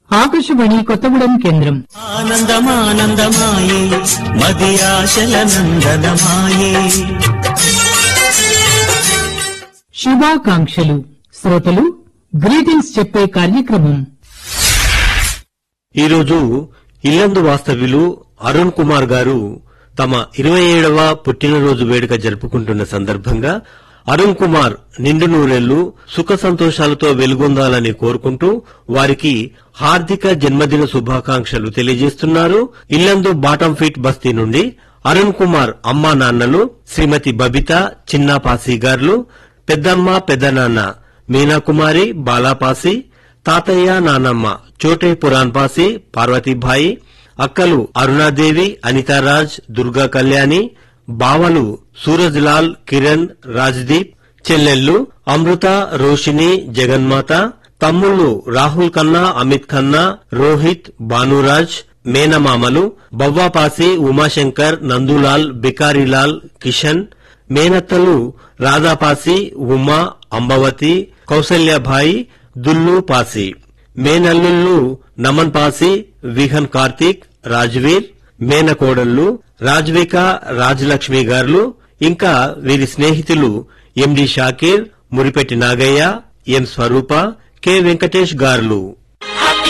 ఆకాశవాణి కొత్తగూడెం కేంద్రం ఆనందమానందమాయే మది ఆశల నందనమాయే శుభాకాంక్షలు శ్రోతలు గ్రీటింగ్స్ చెప్పే కార్యక్రమం ఈరోజు ఇల్లందు వాస్తవ్యులు అరుణ్ కుమార్ గారు తమ ఇరవై ఏడవ పుట్టినరోజు వేడుక జరుపుకుంటున్న సందర్భంగా అరుణ్ కుమార్ నిండు నూరెళ్లు సుఖ సంతోషాలతో వెలుగొందాలని కోరుకుంటూ వారికి హార్దిక జన్మదిన శుభాకాంక్షలు తెలియజేస్తున్నారు ఇల్లందు బాటం ఫీట్ బస్తీ నుండి అరుణ్ కుమార్ అమ్మా నాన్నలు శ్రీమతి బబిత చిన్నాపాసి గారు పెద్దమ్మ పెద్దనాన్న మీనాకుమారి బాలాపాసి తాతయ్య నానమ్మ చోటే పురాన్పాసి పార్వతీభాయి అక్కలు అరుణాదేవి అనితారాజ్ దుర్గా కళ్యాణి బావలు సూరజ్ లాల్ కిరణ్ రాజ్దీప్ చెల్లెళ్ళు అమృత రోషిని జగన్మాత తమ్ముళ్ళు రాహుల్ ఖన్నా అమిత్ ఖన్నా రోహిత్ భానురాజ్ మేనమామలు బవ్వాపాసి ఉమాశంకర్ నందులాల్ బికారీలాల్ కిషన్ మేనత్తలు రాధాపాసి ఉమా అంబవతి కౌసల్యభాయి దుల్లు పాసి మేనల్లుళ్ళు నమన్ పాసి విహన్ కార్తీక్ రాజ్వీర్ మేనకోడళ్లు రాజ్విక రాజలక్ష్మి గారు ఇంకా వీరి స్నేహితులు MD Shakir Muripetti Nagaiah M Swarupa K Venkatesh గారులు